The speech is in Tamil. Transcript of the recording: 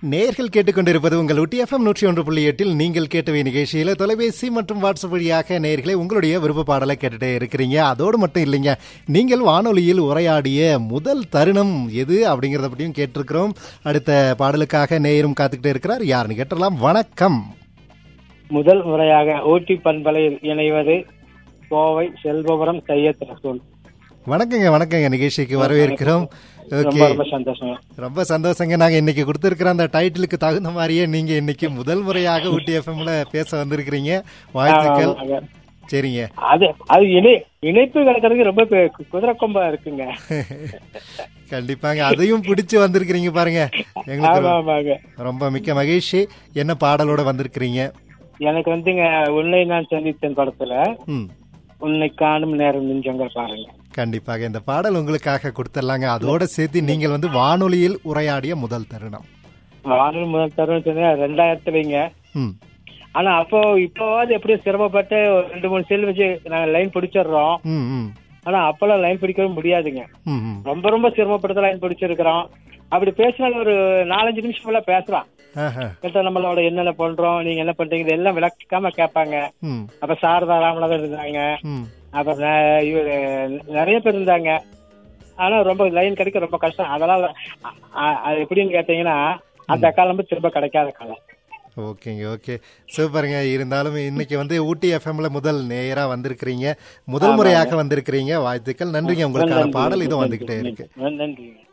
நேர்கள் கேட்டுக்கொண்டிருப்பது உங்கள் உட்டி எஃப்எம் நூற்றி ஒன்று புள்ளி எட்டில் நீங்கள் கேட்டவை நிகழ்ச்சியில தொலைபேசி மற்றும் வாட்ஸ்அப் வழியாக நேர்களை உங்களுடைய விருப்ப பாடலை கேட்டுட்டே இருக்கிறீங்க அதோடு மட்டும் இல்லைங்க நீங்கள் வானொலியில் உரையாடிய முதல் தருணம் எது அப்படிங்கறத பற்றியும் கேட்டிருக்கிறோம் அடுத்த பாடலுக்காக நேயரும் காத்துக்கிட்டே இருக்கிறார் யாருன்னு கேட்டலாம் வணக்கம் முதல் முறையாக ஊட்டி பண்பலையில் இணைவது கோவை செல்வபுரம் சையத் ரசூல் வணக்கங்க வணக்கங்க நிகழ்ச்சிக்கு வரவேற்கிறோம் ரொம்ப ஓகே ரொம்ப சந்தோஷம் ரொம்ப சந்தோஷங்க நாங்க இன்னைக்கு கொடுத்திருக்கிற அந்த டைட்டிலுக்கு தகுந்த மாதிரியே நீங்க இன்னைக்கு முதல் முறையாக ஊட்டி எஃப்எம்ல பேச வந்திருக்கிறீங்க வாழ்த்துக்கள் ஆமாங்க. சரிங்க அது அது இணை இணைப்பு கிடக்கிறதுக்கு ரொம்ப பெ- குதிரை கொம்பா இருக்குங்க கண்டிப்பாங்க அதையும் பிடிச்சு வந்திருக்கிறீங்க பாருங்க ஆமா எங்களுக்கு ஆமாங்க ரொம்ப மிக்க மகிழ்ச்சி என்ன பாடலோட வந்திருக்கிறீங்க எனக்கு வந்துங்க உன்னை நான் சந்தித்தேன் படத்துல ம் உன்னை காணும் நேரம் நெஞ்சங்க பாருங்க கண்டிப்பாக இந்த பாடல் உங்களுக்காக கொடுத்துடலாங்க அதோட சேர்த்து நீங்கள் வந்து வானொலியில் உரையாடிய முதல் தருணம் வானொலி முதல் தருணம் சொன்னா ரெண்டாயிரத்துலங்க ம் ஆனா அப்போ இப்போவாது எப்படியும் சிரமப்பட்டு ஒரு ரெண்டு மூணு செல் வச்சு நாங்க லைன் பிடிச்சிடுறோம் ம் ம் ஆனா அப்பெல்லாம் லைன் பிடிக்கவும் முடியாதுங்க ம் ம் ரொம்ப ரொம்ப சிரமப்படுத்த லைன் பிடிச்சிருக்கிறோம் அப்படி பேசினாலும் ஒரு நாலஞ்சு நிமிஷம் போல பேசுறான் ஆஹா கிட்ட நம்மளோட என்னென்ன பண்றோம் நீங்க என்ன பண்றீங்க இது எல்லாம் விளக்காம கேட்பாங்க ம் அப்ப சாரதா ராமநாதன் இருந்தாங்க ம் அப்புறம் நெ- இவரு நிறைய பேர் இருந்தாங்க ஆனா ரொம்ப லைன் கிடைக்க ரொம்ப கஷ்டம் அதெல்லாம் அ- அ- அது எப்படின்னு கேட்டீங்கன்னா அந்த காலம் வந்து திரும்ப கிடைக்காத காலம் ஓகேங்க ஓகே சூப்பருங்க இருந்தாலும் இன்னைக்கு வந்து ஊட்டி எஃப்எம்ல முதல் நேரா வந்திருக்கிறீங்க முதல் முறையாக வந்திருக்கிறீங்க வாழ்த்துக்கள் நன்றிங்க உங்களுக்கான பாடல் இதுவும் வந்துகிட்டே இருக்கு நன்றி